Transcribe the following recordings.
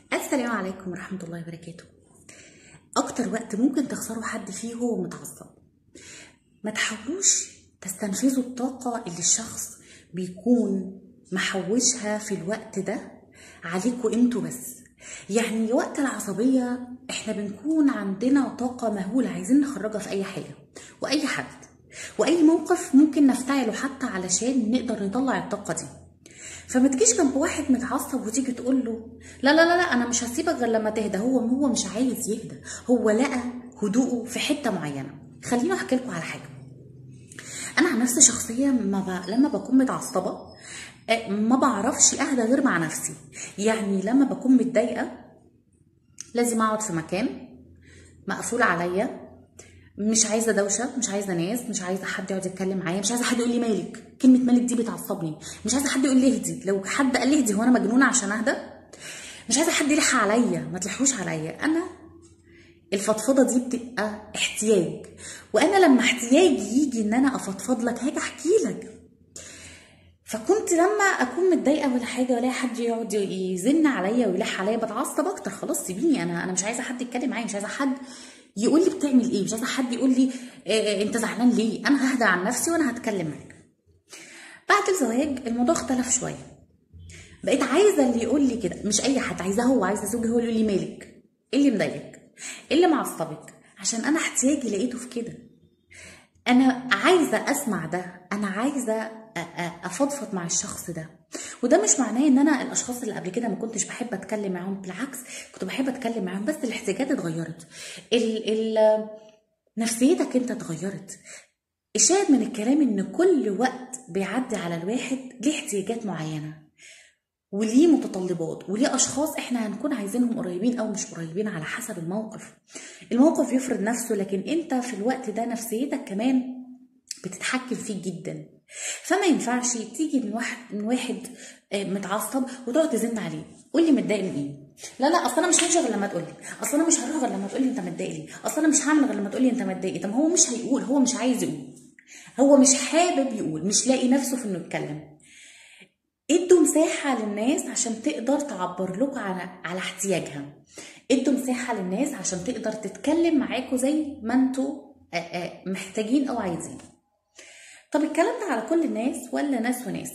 السلام عليكم ورحمة الله وبركاته أكتر وقت ممكن تخسروا حد فيه هو متعصب ما تحاولوش تستنفذوا الطاقة اللي الشخص بيكون محوشها في الوقت ده عليكوا انتوا بس يعني وقت العصبية احنا بنكون عندنا طاقة مهولة عايزين نخرجها في أي حاجة وأي حد وأي موقف ممكن نفتعله حتى علشان نقدر نطلع الطاقة دي فما تجيش جنب واحد متعصب وتيجي تقول له لا لا لا لا انا مش هسيبك غير لما تهدى هو هو مش عايز يهدى هو لقى هدوءه في حته معينه خليني احكي لكم على حاجه انا عن نفسي شخصيا ما ب... لما بكون متعصبه آه، ما بعرفش اهدى غير مع نفسي يعني لما بكون متضايقه لازم اقعد في مكان مقفول عليا مش عايزه دوشه مش عايزه ناس مش عايزه حد يقعد يتكلم معايا مش عايزه حد يقول لي مالك كلمه مالك دي بتعصبني مش عايزه حد يقول لي اهدي لو حد قال لي اهدي هو انا مجنونه عشان اهدى مش عايزه حد يلح عليا ما تلحوش عليا انا الفضفضه دي بتبقى احتياج وانا لما احتياجي يجي ان انا افضفض لك هاجي احكي لك فكنت لما اكون متضايقه ولا حاجه ولا حد يقعد يزن عليا ويلح عليا بتعصب اكتر خلاص سيبيني انا انا مش عايزه حد يتكلم معايا مش عايزه حد يقول لي بتعمل ايه مش عايزه حد يقول لي إيه انت زعلان ليه انا ههدى عن نفسي وانا هتكلم معاك بعد الزواج الموضوع اختلف شويه بقيت عايزه اللي يقول لي كده مش اي حد عايزاه هو عايزه زوجي هو اللي يقول لي مالك ايه اللي مضايقك ايه اللي معصبك عشان انا احتياجي لقيته في كده انا عايزه اسمع ده انا عايزه أ- أ- افضفض مع الشخص ده وده مش معناه ان انا الاشخاص اللي قبل كده ما كنتش بحب اتكلم معاهم بالعكس كنت بحب اتكلم معاهم بس الاحتياجات اتغيرت ال ال نفسيتك انت اتغيرت الشاهد من الكلام ان كل وقت بيعدي على الواحد ليه احتياجات معينه وليه متطلبات وليه اشخاص احنا هنكون عايزينهم قريبين او مش قريبين على حسب الموقف الموقف يفرض نفسه لكن انت في الوقت ده نفسيتك كمان بتتحكم فيك جدا فما ينفعش تيجي من واحد من واحد آه، متعصب وتقعد تزن عليه قول لي متضايق من ايه لا لا اصل انا مش همشي غير لما تقول لي اصل انا مش هروح غير لما تقول لي انت متضايق ليه اصل انا مش هعمل غير لما تقول لي انت متضايق إيه؟ طب هو مش هيقول هو مش عايز يقول هو مش حابب يقول مش لاقي نفسه في انه يتكلم ادوا مساحة للناس عشان تقدر تعبر لكم على على احتياجها ادوا مساحة للناس عشان تقدر تتكلم معاكم زي ما انتوا آه، آه، محتاجين او عايزين طب الكلام ده على كل الناس ولا ناس وناس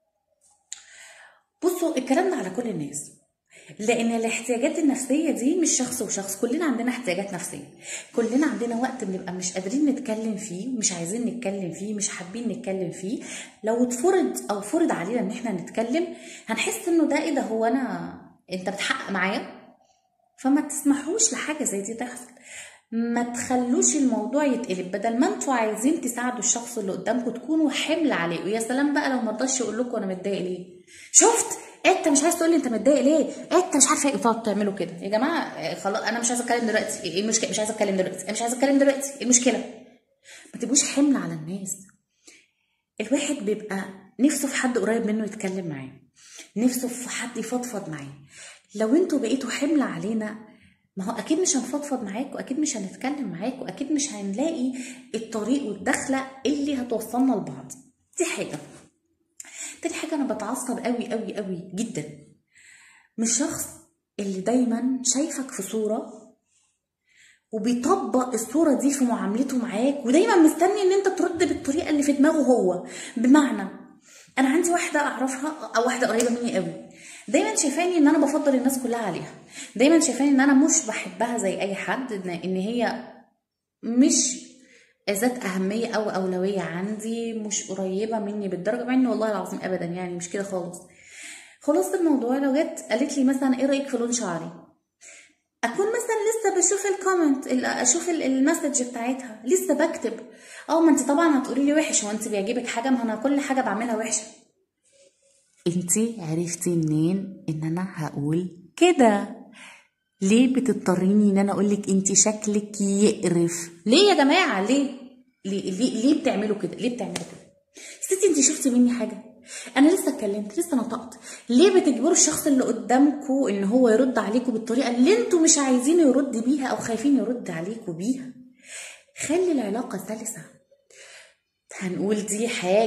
بصوا الكلام ده على كل الناس لان الاحتياجات النفسيه دي مش شخص وشخص كلنا عندنا احتياجات نفسيه كلنا عندنا وقت بنبقى مش قادرين نتكلم فيه مش عايزين نتكلم فيه مش حابين نتكلم فيه لو اتفرض او فرض علينا ان احنا نتكلم هنحس انه ده ايه ده هو انا انت بتحقق معايا فما تسمحوش لحاجه زي دي تحصل ما تخلوش الموضوع يتقلب بدل ما انتوا عايزين تساعدوا الشخص اللي قدامكم تكونوا حمل عليه ويا سلام بقى لو ما رضاش يقول لكم انا متضايق ليه شفت انت مش عايز تقول لي انت متضايق ليه انت مش عارفه ايه تقعدوا تعملوا كده يا جماعه اه، خلاص انا مش عايزه اتكلم دلوقتي ايه المشكله مش عايزه اتكلم دلوقتي انا مش عايزه اتكلم دلوقتي ايه المشكله ما تبقوش حمل على الناس الواحد بيبقى نفسه في حد قريب منه يتكلم معاه نفسه في حد يفضفض معاه لو انتوا بقيتوا حمل علينا ما هو اكيد مش هنفضفض معاك واكيد مش هنتكلم معاك واكيد مش هنلاقي الطريق والدخله اللي هتوصلنا لبعض دي حاجه تاني حاجه انا بتعصب قوي قوي قوي جدا من الشخص اللي دايما شايفك في صوره وبيطبق الصورة دي في معاملته معاك ودايما مستني ان انت ترد بالطريقة اللي في دماغه هو بمعنى انا عندي واحدة اعرفها او واحدة قريبة مني قوي دايما شايفاني ان انا بفضل الناس كلها عليها دايما شايفاني ان انا مش بحبها زي اي حد ان إن هي مش ذات أهمية أو أولوية عندي مش قريبة مني بالدرجة مع إن والله العظيم أبدا يعني مش كده خالص خلاص الموضوع لو جت قالت لي مثلا إيه رأيك في لون شعري اكون مثلا لسه بشوف الكومنت ال- اشوف ال- المسج بتاعتها لسه بكتب اه ما انت طبعا هتقولي لي وحش هو انت بيعجبك حاجه ما انا كل حاجه بعملها وحشه انت عرفتي منين ان انا هقول كده ليه بتضطريني ان انا اقولك انت شكلك يقرف ليه يا جماعه ليه ليه ليه, ليه بتعملوا كده ليه بتعملوا كده ستي انت شفتي مني حاجه انا لسه اتكلمت لسه نطقت ليه بتجبروا الشخص اللي قدامكم ان هو يرد عليكم بالطريقه اللي انتوا مش عايزينه يرد بيها او خايفين يرد عليكم بيها خلي العلاقه سلسه هنقول دي حاجه مثال تالت في شخص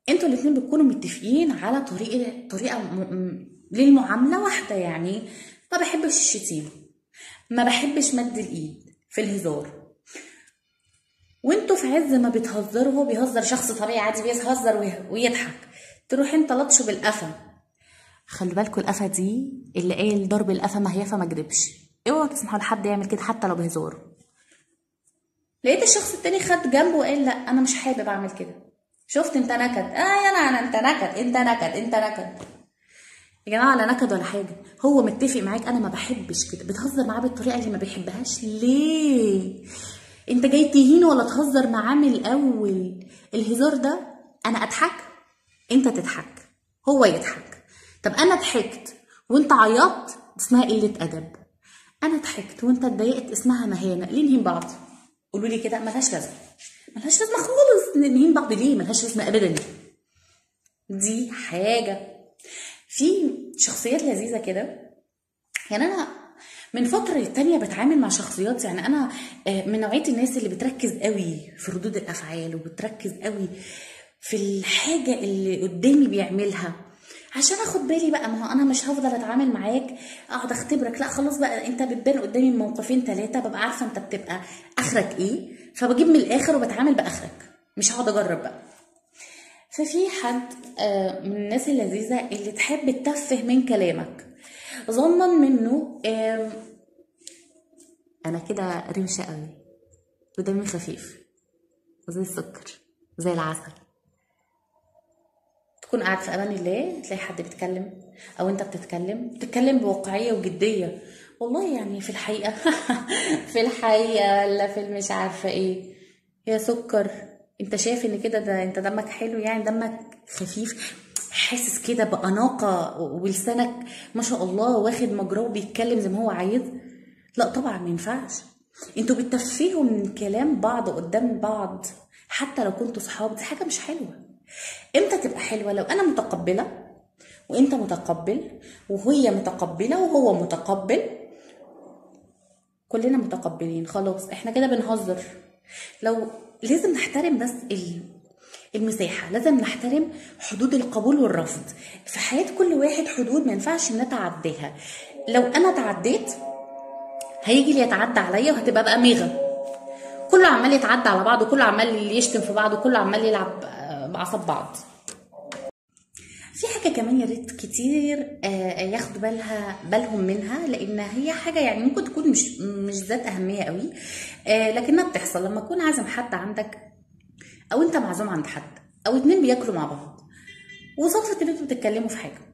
انتوا الاتنين بتكونوا متفقين على طريقه طريقه م... م... للمعامله واحده يعني ما بحبش الشتيمه ما بحبش مد الايد في الهزار وانتوا في عز ما بتهزروا هو بيهزر شخص طبيعي عادي بيهزر وي- ويضحك تروح انت لطشه بالقفا خلوا بالكوا القفا دي اللي قال ضرب القفا مهيفه ما كدبش اوعوا تسمحوا لحد يعمل كده حتى لو بهزار لقيت الشخص التاني خد جنبه وقال لا انا مش حابب اعمل كده شفت انت نكد اه يلا انا انت نكد انت نكد انت نكد يا جماعه لا نكد ولا حاجه هو متفق معاك انا ما بحبش كده بتهزر معاه بالطريقه اللي ما بيحبهاش ليه انت جاي تهينه ولا تهزر معاه من الاول الهزار ده انا اضحك انت تضحك هو يضحك طب انا ضحكت وانت عيطت اسمها قله ادب انا ضحكت وانت اتضايقت اسمها مهانه ليه نهين بعض قولوا لي كده ملهاش لازمه ملهاش لازمه خالص نهين بعض ليه ملهاش لازمه ابدا دي حاجه في شخصيات لذيذه كده يعني انا من فتره للتانيه بتعامل مع شخصيات يعني انا آه، من نوعيه الناس اللي بتركز قوي في ردود الافعال وبتركز قوي في الحاجه اللي قدامي بيعملها عشان اخد بالي بقى ما هو انا مش هفضل اتعامل معاك اقعد اختبرك لا خلاص بقى انت بتبان قدامي موقفين ثلاثه ببقى عارفه انت بتبقى اخرك ايه فبجيب من الاخر وبتعامل باخرك مش هقعد اجرب بقى ففي حد آه، من الناس اللذيذة اللي تحب تتفه من كلامك ظنا منه آم، أنا كده روشة قوي ودمي خفيف وزي السكر زي العسل تكون قاعد في امان الله تلاقي حد بيتكلم او انت بتتكلم بتتكلم بواقعيه وجديه والله يعني في الحقيقه في الحقيقه ولا في مش عارفه ايه يا سكر انت شايف ان كده ده انت دمك حلو يعني دمك خفيف حاسس كده بأناقة ولسانك ما شاء الله واخد مجراه وبيتكلم زي ما هو عايز لا طبعا ما ينفعش انتوا بتتفهوا من كلام بعض قدام بعض حتى لو كنتوا صحاب دي حاجه مش حلوه امتى تبقى حلوه لو انا متقبله وانت متقبل وهي متقبله وهو متقبل كلنا متقبلين خلاص احنا كده بنهزر لو لازم نحترم بس ال- المساحة لازم نحترم حدود القبول والرفض في حياة كل واحد حدود ما ينفعش نتعداها لو انا تعديت هيجي اللي يتعدى عليا وهتبقى بقى ميغا كله عمال يتعدى على بعض وكله عمال يشتم في بعض وكله عمال يلعب آه، بعصب بعض في حاجة كمان يا ريت كتير آه، ياخدوا بالها بالهم منها لأن هي حاجة يعني ممكن تكون مش مش ذات أهمية قوي آه، لكنها بتحصل لما تكون عازم حد عندك أو أنت معزوم عند حد أو اتنين بياكلوا مع بعض وصدفة إن أنتوا بتتكلموا في حاجة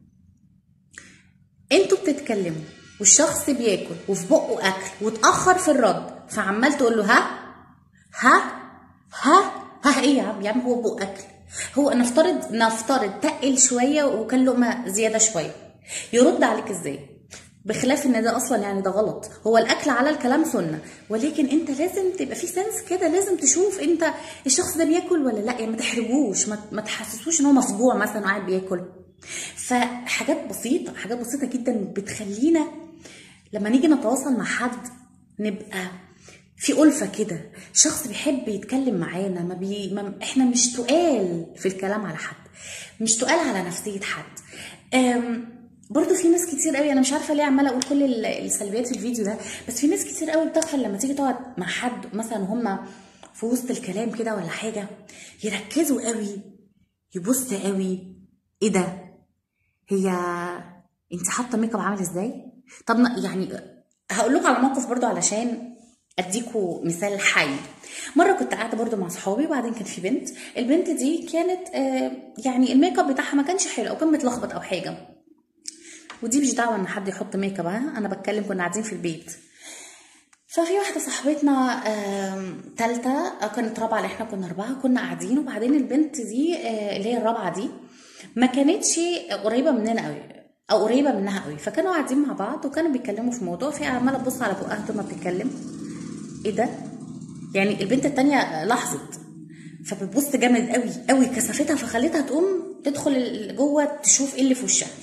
انتوا بتتكلموا والشخص بياكل وفي بقه اكل واتاخر في الرد فعمال تقول له ها ها ها ها ايه يا عم يا عم هو بقه اكل هو نفترض نفترض تقل شويه وكان لقمه زياده شويه يرد عليك ازاي بخلاف ان ده اصلا يعني ده غلط هو الاكل على الكلام سنه ولكن انت لازم تبقى في سنس كده لازم تشوف انت الشخص ده بياكل ولا لا يعني ما تحرجوش ما, ما تحسسوش ان هو مفجوع مثلا وقاعد بياكل فحاجات بسيطه حاجات بسيطه جدا بتخلينا لما نيجي نتواصل مع حد نبقى في ألفة كده شخص بيحب يتكلم معانا ما بي... ما... احنا مش تقال في الكلام على حد مش تقال على نفسية حد أم... برضو في ناس كتير قوي انا مش عارفه ليه عماله اقول كل ال- السلبيات في الفيديو ده بس في ناس كتير قوي بتغفل لما تيجي تقعد مع حد مثلا هم في وسط الكلام كده ولا حاجه يركزوا قوي يبص قوي ايه ده هي انت حاطه ميك اب عامل ازاي طب ما- يعني هقول لكم على موقف برضو علشان اديكوا مثال حي مره كنت قاعده برضو مع صحابي وبعدين كان في بنت البنت دي كانت آه، يعني الميك اب بتاعها ما كانش حلو او كان متلخبط او حاجه ودي مش دعوه ان حد يحط ميك اب ها؟ انا بتكلم كنا قاعدين في البيت ففي واحده صاحبتنا آم، تالتة آه، كانت رابعه اللي احنا كنا اربعه كنا قاعدين وبعدين البنت دي آه، اللي هي الرابعه دي ما كانتش قريبه مننا قوي او قريبه منها قوي فكانوا قاعدين مع بعض وكانوا بيتكلموا في موضوع في عماله تبص على بقها طول ما بتتكلم ايه ده يعني البنت التانية لاحظت فبتبص جامد قوي قوي كثفتها فخلتها تقوم تدخل ال- جوه تشوف ايه اللي في وشها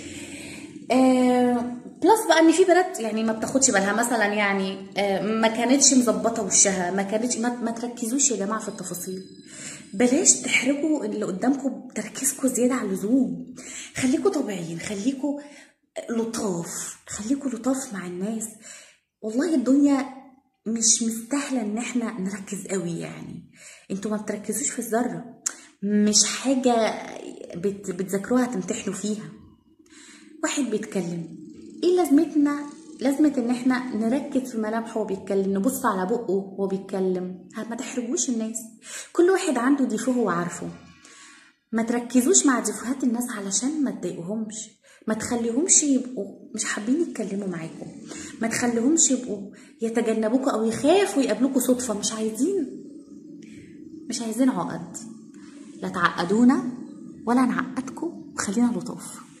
آه بلس بقى ان في بنات يعني ما بتاخدش بالها مثلا يعني آه ما كانتش مظبطه وشها ما كانتش ما, ما تركزوش يا جماعه في التفاصيل بلاش تحرجوا اللي قدامكم بتركيزكم زياده عن اللزوم خليكوا طبيعيين خليكوا لطاف خليكوا لطاف مع الناس والله الدنيا مش مستاهله ان احنا نركز قوي يعني انتوا ما بتركزوش في الذره مش حاجه بت بتذاكروها تمتحنوا فيها واحد بيتكلم ايه لازمتنا لازمة ان احنا نركز في ملامحه وهو بيتكلم نبص على بقه وهو بيتكلم ما تحرجوش الناس كل واحد عنده ديفو هو عارفه ما تركزوش مع ديفوهات الناس علشان ما تضايقوهمش ما تخليهمش يبقوا مش حابين يتكلموا معاكم ما تخليهمش يبقوا يتجنبوكوا او يخافوا يقابلوكوا صدفة مش عايزين مش عايزين عقد لا تعقدونا ولا نعقدكم وخلينا لطاف